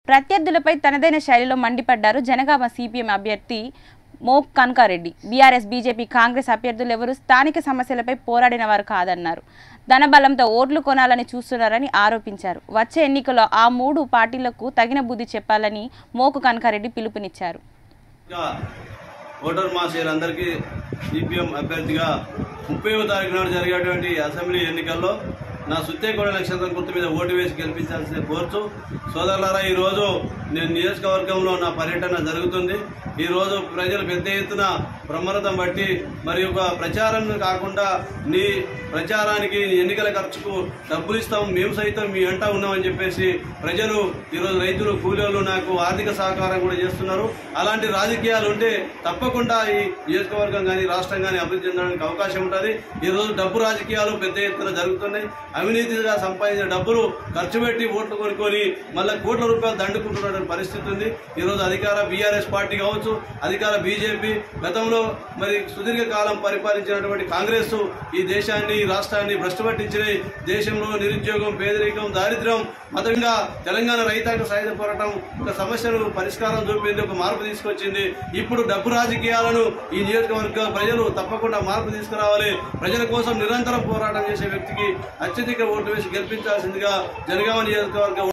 ప్రత్యర్థులపై తనదైన శైలిలో మండిపడ్డారు జనగామ సిపిఎం అభ్యర్థి Mok Kanaka Reddy BRS BJP Congress అభ్యర్థులు ఎవరు స్థానిక సమస్యలపై పోరాడిన వారు కాదన్నారు ధనబలంతో ఓట్లు కొనాలని చూస్తున్నారని ఆరోపించారు వచ్చే ఎన్నికల్లో ఆ మూడు పార్టీలకు తగిన బుద్ధి చెప్పాలని మోకు కనకారెడ్డి పిలుపునిచ్చారు ఇంకా ఓటర్ మహాశయులందరికీ సిపిఎం అభ్యర్థిగా ముప్పైవ తారీఖు నాడు జరిగేటువంటి అసెంబ్లీ ఎన్నికల్లో నా సుత్తేగూడ నక్షత్రం గుర్తు మీద ఓటు వేసి గెలిపించాల్సింది కోరుతూ సోదరులారా ఈరోజు నేను నియోజకవర్గంలో నా పర్యటన జరుగుతుంది ఈరోజు ప్రజలు పెద్ద ఎత్తున బ్రహ్మరథం బట్టి మరి ఒక ప్రచారం కాకుండా నీ ప్రచారానికి నీ ఎన్నికల ఖర్చుకు డబ్బులు ఇస్తాం మేము సైతం మీ వెంట ఉన్నామని చెప్పేసి ప్రజలు ఈరోజు రైతులు కూలీలు నాకు ఆర్థిక సహకారం కూడా చేస్తున్నారు అలాంటి రాజకీయాలు ఉంటే తప్పకుండా ఈ నియోజకవర్గం కానీ రాష్ట్రం కానీ అభివృద్ధి చెందడానికి అవకాశం ఉంటుంది ఈ రోజు డబ్బు రాజకీయాలు పెద్ద ఎత్తున జరుగుతున్నాయి అవినీతిగా సంపాదించిన డబ్బులు ఖర్చు పెట్టి ఓట్లు కొనుక్కొని మళ్ళీ కోట్ల రూపాయలు దండుకుంటున్నటువంటి పరిస్థితి ఉంది ఈ రోజు అధికార బీఆర్ఎస్ పార్టీ కావచ్చు అధికార బీజేపీ గతంలో మరి సుదీర్ఘ కాలం పరిపాలించినటువంటి కాంగ్రెస్ ఈ దేశాన్ని ఈ రాష్ట్రాన్ని భ్రష్టు పట్టించినాయి దేశంలో నిరుద్యోగం పేదరికం దారిద్ర్యం మతంగా తెలంగాణ రైతాంగ సాయుధ పోరాటం ఒక సమస్యను పరిష్కారం చూపింది ఒక మార్పు తీసుకొచ్చింది ఇప్పుడు డబ్బు రాజకీయాలను ఈ నియోజకవర్గ ప్రజలు తప్పకుండా మార్పు తీసుకురావాలి ప్రజల కోసం నిరంతరం పోరాటం చేసే వ్యక్తికి అత్యధిక ఓటు వేసి గెలిపించాల్సిందిగా జనగామ నియోజకవర్గ